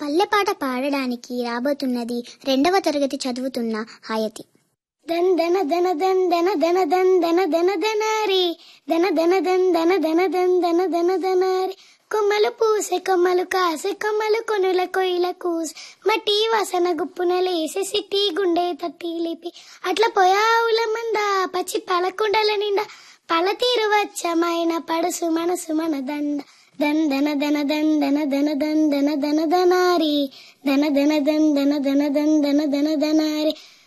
పల్లెపాట పాడడానికి రాబోతున్నది రెండవ తరగతి చదువుతున్న హాయతి దన్ దన దన దన్ దన దన దన్ దన దన దనారి దన దన దన్ దన దన దన్ దన దన దనారి కొమ్మలు పూసే కొమ్మలు కాసే కొమ్మలు కొనుల కొయ్యల కూస్ మట్టి వాసన గుప్పున లేసే సిట్టి గుండె తట్టి లేపి అట్లా పోయావుల మంద పచ్చి పలకుండల నిండా పలతీరు వచ్చమైన పడుసు మనసు మన దండ దన్ దన దన దన్ దన దన దన్ దన దన దనారి దన దన దన్ దన దన దన్ దన దన దనారి